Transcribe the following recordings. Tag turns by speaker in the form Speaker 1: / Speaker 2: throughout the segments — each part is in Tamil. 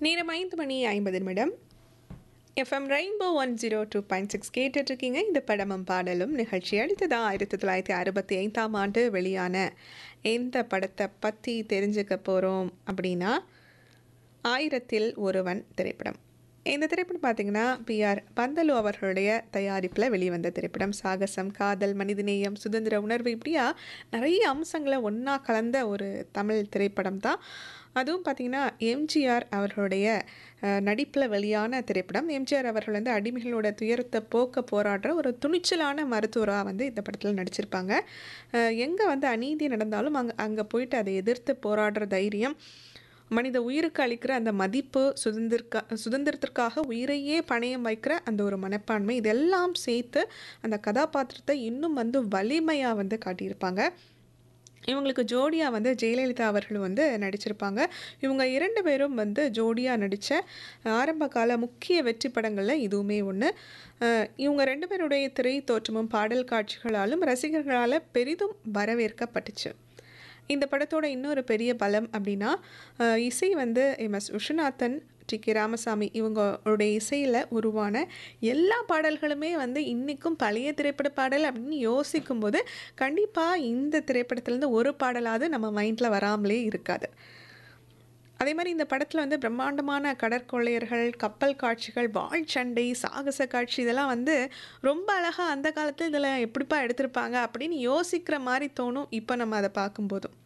Speaker 1: நேரம் ஐந்து மணி ஐம்பது நிமிடம் FM rainbow one zero two point six கேட்டுட்ருக்கீங்க இந்த படமும் பாடலும் நிகழ்ச்சி அடுத்ததாக ஆயிரத்தி தொள்ளாயிரத்தி அறுபத்தி ஐந்தாம் ஆண்டு வெளியான எந்த படத்தை பற்றி தெரிஞ்சுக்க போகிறோம் அப்படின்னா ஆயிரத்தில் ஒருவன் திரைப்படம் இந்த திரைப்படம் பார்த்தீங்கன்னா பிஆர் பந்தலு அவர்களுடைய தயாரிப்பில் வெளிவந்த திரைப்படம் சாகசம் காதல் மனிதநேயம் சுதந்திர உணர்வு இப்படியா நிறைய அம்சங்களை ஒன்றா கலந்த ஒரு தமிழ் திரைப்படம் தான் அதுவும் பார்த்திங்கன்னா எம்ஜிஆர் அவர்களுடைய நடிப்பில் வெளியான திரைப்படம் எம்ஜிஆர் அவர்கள் வந்து அடிமைகளோட துயரத்தை போக்க போராடுற ஒரு துணிச்சலான மருத்துவராக வந்து இந்த படத்தில் நடிச்சிருப்பாங்க எங்கே வந்து அநீதி நடந்தாலும் அங்கே அங்கே போயிட்டு அதை எதிர்த்து போராடுற தைரியம் மனித உயிருக்கு அளிக்கிற அந்த மதிப்பு சுதந்திரக்கா சுதந்திரத்திற்காக உயிரையே பணயம் வைக்கிற அந்த ஒரு மனப்பான்மை இதெல்லாம் சேர்த்து அந்த கதாபாத்திரத்தை இன்னும் வந்து வலிமையாக வந்து காட்டியிருப்பாங்க இவங்களுக்கு ஜோடியாக வந்து ஜெயலலிதா அவர்கள் வந்து நடிச்சிருப்பாங்க இவங்க இரண்டு பேரும் வந்து ஜோடியாக நடித்த ஆரம்ப கால முக்கிய வெற்றி படங்களில் இதுவுமே ஒன்று இவங்க ரெண்டு பேருடைய திரை தோற்றமும் பாடல் காட்சிகளாலும் ரசிகர்களால் பெரிதும் வரவேற்கப்பட்டுச்சு இந்த படத்தோட இன்னொரு பெரிய பலம் அப்படின்னா இசை வந்து M S Viswanathan T K Ramasamy இவங்களுடைய இசையில் உருவான எல்லா பாடல்களுமே வந்து இன்றைக்கும் பழைய திரைப்பட பாடல் அப்படின்னு யோசிக்கும்போது கண்டிப்பாக இந்த திரைப்படத்துலேருந்து ஒரு பாடலாவது நம்ம மைண்டில் வராமலே இருக்காது அதே மாதிரி இந்த படத்தில் வந்து பிரம்மாண்டமான கடற்கொள்ளையர்கள் கப்பல் காட்சிகள் வாழ் சண்டை சாகச காட்சி இதெல்லாம் வந்து ரொம்ப அழகாக அந்த காலத்தில் இதில் எப்படிப்பா எடுத்திருப்பாங்க அப்படின்னு யோசிக்கிற மாதிரி தோணும் இப்போ நம்ம அதை பார்க்கும்போதும்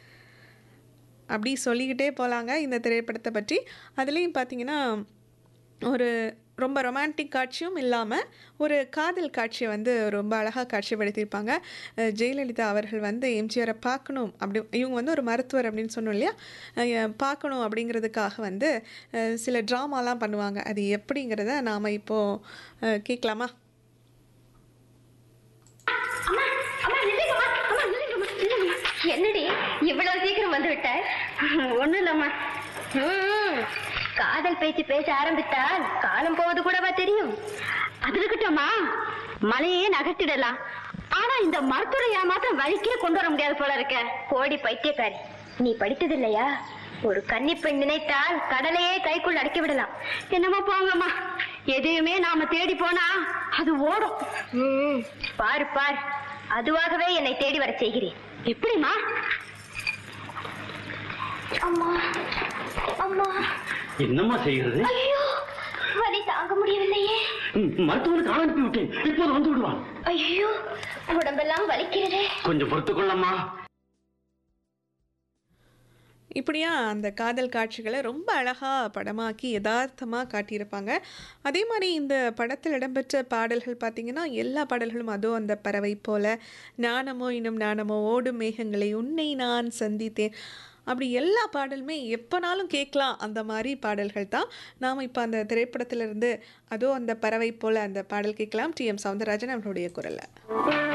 Speaker 1: அப்படி சொல்லிக்கிட்டே போகலாங்க இந்த திரைப்படத்தை பற்றி அதுலேயும் பார்த்தீங்கன்னா ஒரு ரொம்ப ரொமான்டிக் காட்சியும் இல்லாமல் ஒரு காதல் காட்சியை வந்து ரொம்ப அழகாக காட்சிப்படுத்தியிருப்பாங்க ஜெயலலிதா அவர்கள் வந்து எம்ஜிஆரை பார்க்கணும் அப்படி இவங்க வந்து ஒரு மருத்துவர் அப்படின்னு சொன்னோம் இல்லையா பார்க்கணும் அப்படிங்கிறதுக்காக வந்து சில ட்ராமாலாம் பண்ணுவாங்க அது எப்படிங்கிறத நாம் இப்போது கேட்கலாமா
Speaker 2: என்னடி இவ்வளவு சீக்கிரம் வந்து விட்ட ஒண்ணும் இல்லம்மா காதல் பேச்சு பேச ஆரம்பித்தால் காலம் போவது கூடவா தெரியும் அது இருக்கட்டும்மா மலையே நகர்த்திடலாம் ஆனா இந்த மருத்துவரை ஏமாத்திரம் வழிக்கே கொண்டு வர முடியாது போல இருக்க கோடி பைத்தியக்காரி நீ படித்தது இல்லையா ஒரு கன்னி பெண் நினைத்தால் கடலையே கைக்குள் அடக்கி விடலாம் என்னமா போங்கம்மா எதையுமே நாம தேடி போனா அது ஓடும் ம், பாரு பார் அதுவாகவே என்னை தேடி வர செய்கிறேன் எப்படிமா அம்மா அம்மா
Speaker 3: என்னம்மா செய்கிறது
Speaker 2: ஐயோ வலி தாங்க முடியவில்லையே
Speaker 3: ம், மருத்துவனுக்கு ஆள் அனுப்பி விட்டேன் இப்போது வந்து விடுவான்
Speaker 2: ஐயோ உடம்பெல்லாம் வலிக்கிறதே
Speaker 3: கொஞ்சம் பொறுத்துக்கொள்ளம்மா
Speaker 1: இப்படியா அந்த காதல் காட்சிகளை ரொம்ப அழகாக படமாக்கி யதார்த்தமாக காட்டியிருப்பாங்க அதே மாதிரி இந்த படத்தில் இடம்பெற்ற பாடல்கள் பார்த்திங்கன்னா எல்லா பாடல்களும் அதோ அந்த பறவை போல ஞானமோ இன்னும் ஞானமோ ஓடும் மேகங்களை உன்னை நான் சந்தித்தேன் அப்படி எல்லா பாடலுமே எப்போனாலும் கேட்கலாம் அந்த மாதிரி பாடல்கள் தான் நாம் இப்போ அந்த திரைப்படத்திலிருந்து அதோ அந்த பறவை போல அந்த பாடல் கேட்கலாம் டி எம் சவுந்தரராஜன் அவருடைய குரலில்